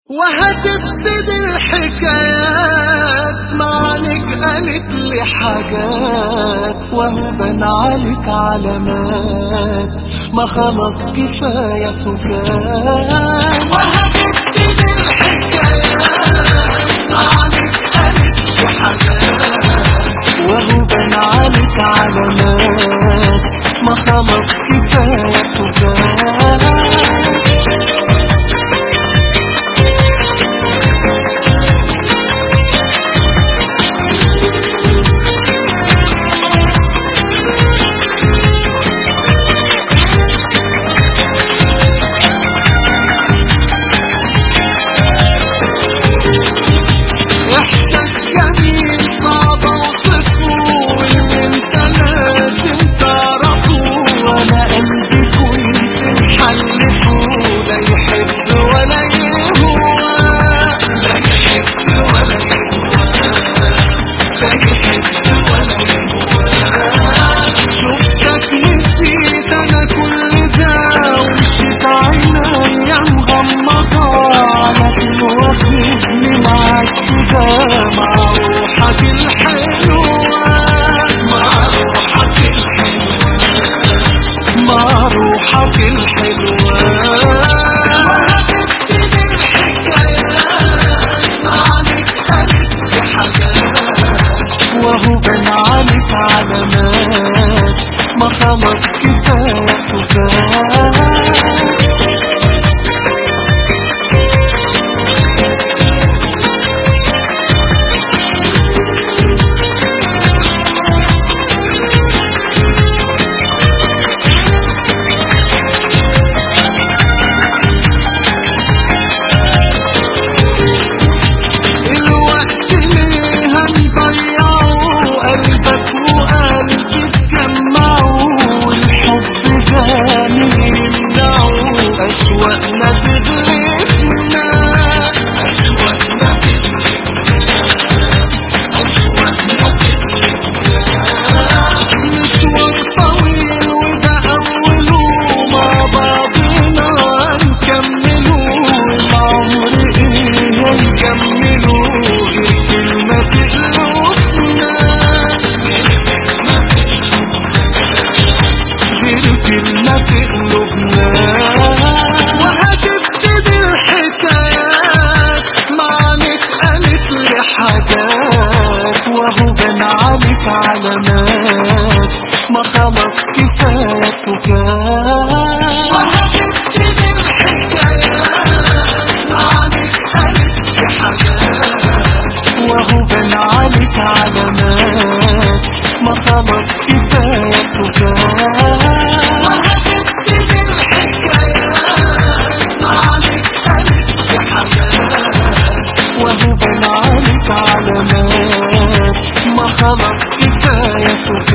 وهتبتدي الحكايات معانك قالت لي حاجات وهو بان عليك علامات ما خلاص كفاية سكات وهتبتدي الحكايات معانك قالت لي حاجات وهو بان عليك علامات ما خلاص كفاية سكات احساس جميل صعب اوصفه واللي انت لازم تعرفه وانا قلبي كنت محلفه لا يحب ولا يهوى لا يحب ولا يهوى لا يحب ولا يهوى شفتك نسيت انا كل ده ومشيت عينيا مغمضة لكن واخدني معاك كده مع روحك الحلوة مع روحك الحلوة مع روحك الحلوة وهتبتدي الحكايات معاك قالت لي حاجات وهو بان عليك علامات ما خلاص كفاية سكات الوقت ليه هنضيعه قلبك وقلبي اتجمعوا والحب ده مين يمنعه أشواقنا تغلبنا أشواقنا تغلبنا أشواقنا تغلبنا مشوار طويل وده أوله مع بعضنا نكمله العمر إيه هنكمله غير كلمة في قلوبنا غير كلمة في قلوبنا وهتبتدي الحكايات معانك قالت لي حاجات وهو بان عليك علامات ما خلاص كفاية سكات وهتبتدي الحكايات معانك قالت لي حاجات وهو بان عليك علامات ما خلاص كفاية سكات وهتبتدي الحكايات معانك قالت لي حاجات وهو بان عليك علامات ما خلاص كفاية سكات